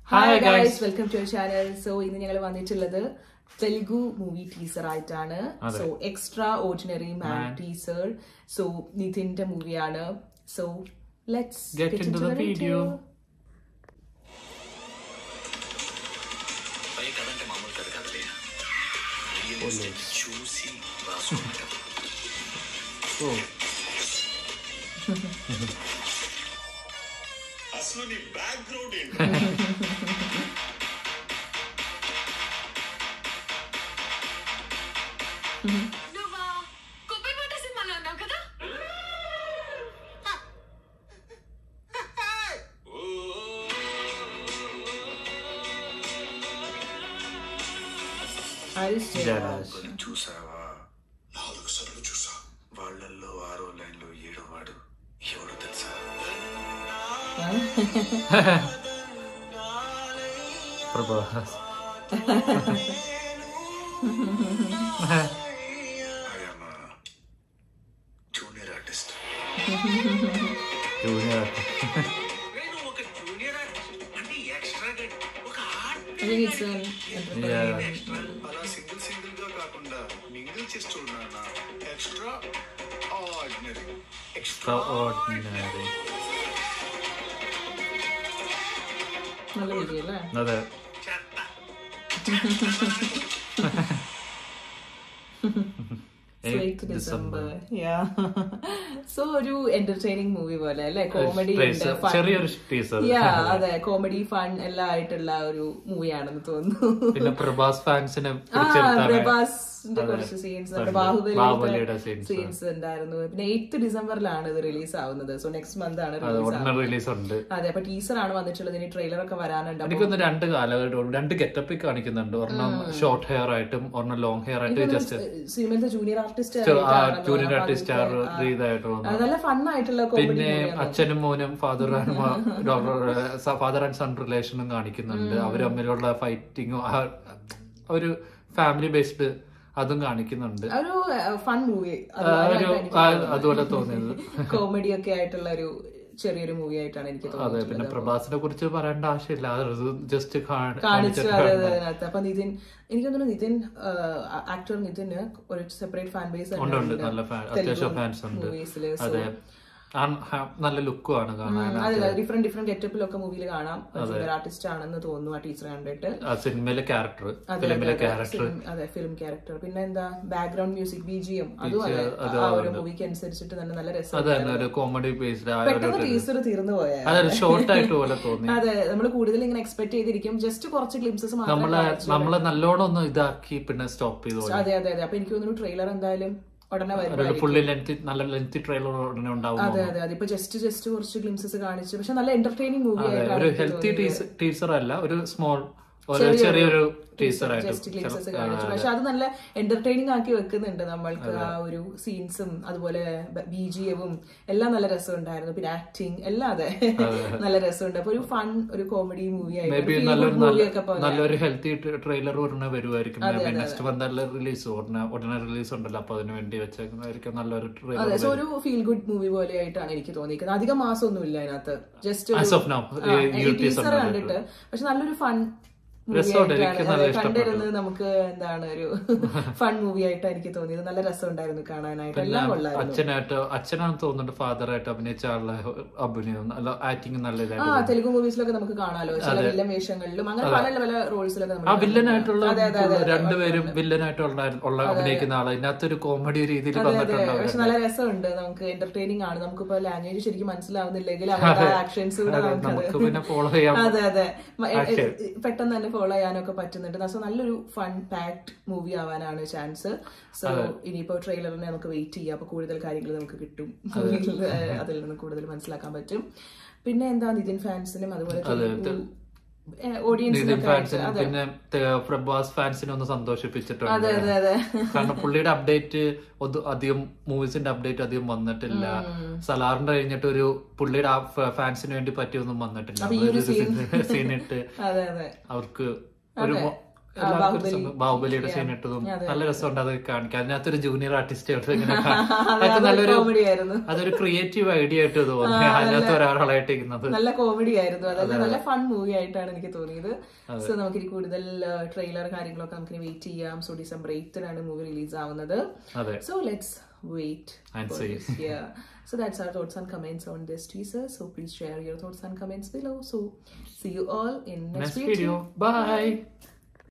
Hi guys. Guys welcome to channel so ഇന്ന് ഞങ്ങൾ വന്നിട്ടുള്ളത് തെലുഗു മൂവി ടീസർ ആയിട്ടാണ് അതെ. So extra ordinary man teaser so നിതിന്റെ മൂവിയാണ് so let's Get into the video. పై కథ అంటే మామూలు కథ కదలే రియల్ ఎస్టేట్ చూసి రాసుకున్న కథ ఓ అసలు నీ బ్యాక్గ్రౌండ్ ఏంటి నువ్వా కుప్పైపేట సినిమాలో ఉన్నావు కదా జరాజ్ ఒకరిని చూసావా నాలుగు సార్లు చూసా వాళ్ళల్లో ఆరో లైన్ లో ఏడో వాడు ఎవడో తెలుసా Prabhas I'm junior artist junior నేను ఒక జూనియర్ ఆర్టిస్ట్ అంటే ఎక్స్ట్రా ఒక ఆర్ట్ ఎక్స్ట్రా అలా సింగిల్ సింగిల్ గా కాకుండా మింగిల్ చేసి చూడన్నా ఎక్స్ట్రా ఆర్డినరీ ఎక్స్ట్రా ഓർഡിനറി നല്ല വീഡിയോ അല്ലേ അതെ చెత్త സ്ട്രേറ്റ് ഡിസംബർ യാ സോ ഒരു എന്റർടൈനിങ് മൂവി പോലെ അല്ലെ കോമഡി ഉണ്ട് Teaser, fun. ചെറിയൊരു ടീസർ Yeah, അതെ കോമഡി ഫൺ എല്ലാം ആയിട്ടുള്ള ഒരു മൂവിയാണെന്ന് തോന്നുന്നു പിന്നെ പ്രഭാസ് ഫാൻസിനെ ആ പിടിച്ചെടുത്താണ് പ്രഭാസിന്റെ അതെ. കുറച്ച് സീൻസ് ഉണ്ട്. ബാഹുബലിയുടെ ബാഹുബലിയുടെ scenes. സീൻസ് ഉണ്ടായിരുന്നു പിന്നെ എയ്ത്ത് ഡിസംബറിലാണ് ഇത് റിലീസ് ആവുന്നത് സോ നെക്സ്റ്റ് മന്ത് ആണ് അത് റിലീസ് ഉടനെ റിലീസ് ഉണ്ട് അതെ അപ്പൊ ടീസർ ആണ് വന്നിട്ടുള്ളത് ഇനി ട്രെയിലർ ഒക്കെ വരാനുണ്ട് അപ്പൊ എനിക്കൊന്ന് രണ്ട് കാലഘട്ടം രണ്ട് ഗെറ്റപ്പിൽ കാണിക്കുന്നുണ്ട് ഒരെണ്ണം ഷോർട്ട് ഹെയർ ആയിട്ടും ഒരെണ്ണം ലോങ് ഹെയർ ആയിട്ട് ജസ്റ്റ് സിനിമയിലത്തെ junior artist junior artist star ഇതായിട്ട് വന്നു നല്ല ഫൺ ആയിട്ടുള്ള കോമഡി പിന്നെ അച്ഛനും മോനും father and doctor father and son റിലേഷനും കാണിക്കുന്നുണ്ട് അവർ തമ്മിലുള്ള ഫൈറ്റിങ്ങും ഒരു ഫാമിലി ബേസ്ഡ് അതും കാണിക്കുന്നുണ്ട് ഒരു ഫൺ മൂവി ആ, ഒരു ആ, അതുപോലെ തോന്നിയത് കോമഡി ഒക്കെ ആയിട്ടുള്ള ഒരു ചെറിയൊരു മൂവി ആയിട്ടാണ് എനിക്ക് അതെ തോന്നുന്നത് പിന്നെ പ്രഭാസിനെ കുറിച്ച് പറയേണ്ട ആവശ്യമില്ല ജസ്റ്റ് കാണിച്ചു അതെ അതെ അതിനകത്ത് അപ്പൊ നിതിൻ എനിക്ക് തോന്നുന്നു നിതിൻ ആക്ടർ നിതിന് ഒരു സെപ്പറേറ്റ് ഫാൻ ബേസ് ഉണ്ട് ഉണ്ട് നല്ല fan- അത്യാവശ്യം ഫാൻസ് ഉണ്ട് മൂവീസില് അതെ ആ, ആ, നല്ല ലുക്കും ആണ് കാണാൻ അതെ ഡിഫറെന്റ് ഡിഫറെന്റ് ഗെറ്റപ്പിലൊക്കെ മൂവിയിൽ കാണാം ജൂനിയർ ആർട്ടിസ്റ്റ് ആണെന്ന് തോന്നുന്നു ആ ടീച്ചർ കണ്ടിട്ട് ആ സിനിമയിലെ ക്യാരക്ടർ അതെ, ഫിലിമിലെ അതെ, ക്യാരക്ടർ film- അതെ ഫിലിം ക്യാരക്ടർ പിന്നെ എന്താ background music B G M അതും അതെ അത് ആ ഒരു മൂവിക്ക് അനുസരിച്ചിട്ട് തന്നെ നല്ല രസം അത് തന്നെ ഒരു കോമഡി ബേസ്ഡ് ആ ഒരു പെട്ടെന്ന് ടീച്ചർ തീർന്നു പോയ അതൊരു ഷോർട്ട് ആയിട്ട് പോലെ തോന്നി അതെ നമ്മൾ കൂടുതൽ ഇങ്ങനെ എക്സ്പെക്ട് ചെയ്തിരിക്കും ജസ്റ്റ് കുറച്ച് ഗ്ലിംസസ് മാത്രം നമ്മളെ നമ്മളെ നല്ലോണം ഒന്ന് ഇതാക്കി പിന്നെ സ്റ്റോപ്പ് ചെയ്തു അതെ അതെ അതെ അപ്പൊ എനിക്ക് തോന്നുന്നു ട്രെയിലർ എന്തായാലും ഉടനെ വരും ഒരു ഫുള്ളി ലെങ്ത് നല്ല ലെങ്ത് ട്രെയിലർ ഉടനെ ഉണ്ടാവും അതെ അതെ അതെ ഇപ്പൊ ജസ്റ്റ് ജസ്റ്റ് കുറച്ച് ഗ്ലിംസസ് കാണിച്ചു പക്ഷെ നല്ല എന്റർടൈനിങ് മൂവി അതെ, ആയിട്ടാണ് ഒരു എനിക്ക് ഹെൽത്തി തോന്നിയത്. ടീച്ചർ അല്ല ഒരു സ്മോൾ ഒരു ചെറിയൊരു ടീച്ചർ ആയിട്ട് ജസ്റ്റ് ഗ്ലിംസസ് കാണിച്ചു പക്ഷെ അത് നല്ല എന്റർടൈനിങ് ആക്കി വെക്കുന്നുണ്ട് നമ്മൾക്ക് ആ ഒരു സീൻസും അതുപോലെ ബി ജി എവും എല്ലാം നല്ല രസമുണ്ടായിരുന്നു പിന്നെ ആക്ടിങ് എല്ലാം അതെ നല്ല രസമുണ്ട് അപ്പൊ ഒരു ഫൺ ഒരു കോമഡി മൂവി മേ ബി ആയിട്ട് നല്ലൊരു മൂവി നല്ല ഒക്കെ പോലെ നല്ലൊരു ഹെൽത്തി ട്രെയിലർ ഉടനെ വരുമായിരിക്കും നെക്സ്റ്റ് മന്ത് റിലീസ് ഉടനെ ഉടനെ റിലീസ് ഉണ്ടല്ലോ അപ്പൊ അതിന് വേണ്ടി വെച്ചേക്കുന്നതായിരിക്കും നല്ലൊരു ട്രെയിലർ അതെ സോ ഒരു ഫീൽ ഗുഡ് മൂവി പോലെ ആയിട്ടാണ് എനിക്ക് തോന്നിയിരിക്കുന്നത് അധികം മാസമൊന്നുമില്ല അതിനകത്ത് ജസ്റ്റ് As of now, ഈ teaser ടീച്ചർ കണ്ടിട്ട്. കണ്ടിട്ട് പക്ഷെ നല്ലൊരു ഫൺ രസമുണ്ട്. എനിക്ക് നല്ല ഇഷ്ടപ്പെട്ടു. കണ്ടിരുന്നത് നമുക്ക് എന്താണ് ഒരു ഫൺ മൂവി ആയിട്ട് എനിക്ക് തോന്നിയത് നല്ല രസമുണ്ടായിരുന്നു കാണാനായിട്ട് എല്ലാം കൊള്ളായിരുന്നു അച്ഛനായിട്ട് അച്ഛനാണെന്ന് തോന്നുന്നുണ്ട് ഫാദർ ആയിട്ട് അഭിനയിച്ച ആളുടെ അഭിനയം നല്ല ആക്ടിങ് നല്ല ആ ഇതായിട്ട് തെലുഗു മൂവീസിലൊക്കെ നമുക്ക് കാണാലോ ചില വില്ലൻ വേഷങ്ങളിലും അങ്ങനെ പല പല റോൾസിലൊക്കെ ആ നമ്മൾ വില്ലനായിട്ടുള്ള അതെ, അതെ, അതെ, അതെ. രണ്ടുപേരും വില്ലനായിട്ടുള്ള ഉള്ള അഭിനയിക്കുന്ന ആള് ഇതിനകത്തൊരു കോമഡി രീതിയിൽ അതെ വന്നിട്ടുണ്ട് അവര്. പക്ഷെ നല്ല രസമുണ്ട് നമുക്ക് എന്റർടൈനിങ് ആണ് നമുക്കിപ്പോ ലാംഗ്വേജ് ശരിക്കും മനസ്സിലാവുന്നില്ലെങ്കിൽ അവരുടെ ആക്ഷൻസ് കൂടെ അതെ, നമുക്കത് നമുക്ക് പിന്നെ ഫോളോ ചെയ്യാം അതെ അതെ മ- എ- എ- പെട്ടെന്ന് തന്നെ ഫോളോ ചെയ്യാനൊക്കെ പറ്റുന്നുണ്ട് സോ നല്ലൊരു ഫൺ പാക്ഡ് മൂവി ആവാനാണ് ചാൻസ് സോ ഇനിയിപ്പോ ട്രെയിലറിനെ നമുക്ക് വെയിറ്റ് ചെയ്യാം അപ്പൊ കൂടുതൽ കാര്യങ്ങൾ നമുക്ക് കിട്ടും അതിൽ നിന്ന് കൂടുതൽ മനസ്സിലാക്കാൻ പറ്റും പിന്നെ എന്താ നിതിൻ ഫാൻസിനും അതുപോലെ ഓഡിയൻസിനൊക്കെ ആയിട്ട് ഫാൻസിനും അതെ പിന്നെ ത- പ്രഭാസ് ഫാൻസിനെ ഒന്ന് സന്തോഷിപ്പിച്ചിട്ടുണ്ട് അതെ അതെ അതെ കാരണം പുള്ളിയുടെ അപ്ഡേറ്റ് അധികം മൂവീസിന്റെ അപ്ഡേറ്റ് അധികം വന്നിട്ടില്ല സലാറിന്റെ കഴിഞ്ഞിട്ട് ഒരു പുള്ളിയുടെ ഫാൻസിന് വേണ്ടി പറ്റിയൊന്നും വന്നിട്ടില്ല അപ്പൊ ഈ ഒരു scene- സീനിട്ട് അതെ അതെ അവർക്ക് ഒരു മൊ- എല്ലാവർക്കും ഒരു സംഭവം. ബാഹുബലിയുടെ സീൻ ഇട്ടതും നല്ല രസമുണ്ട് അത് കാണിക്കാൻ അതിനകത്തൊരു ജൂനിയർ ആർട്ടിസ്റ്റ് ഇങ്ങനെ കാണാം. അതൊക്കെ നല്ലൊരു കോമഡി ആയിരുന്നു അതൊരു ക്രിയേറ്റീവ് ഐഡിയ ആയിട്ട് തോന്നി അതിനകത്ത് ഒരാളായിട്ട് ഇരിക്കുന്നത് നല്ല കോമഡി ആയിരുന്നു അതല്ല നല്ല ഫൺ മൂവി ആയിട്ടാണ് എനിക്ക് തോന്നിയത് സോ നമുക്കിനി കൂടുതൽ ട്രെയിലർ കാര്യങ്ങളൊക്കെ നമുക്കിനി വെയിറ്റ് ചെയ്യാം സോ ഡിസംബർ എയ്ത്തിനാണ് മൂവി റിലീസ് ആവുന്നത് അതെ so let's wait And see. yeah so that's our thoughts and comments on this teaser so please share your thoughts and comments below so see you all in next, next video by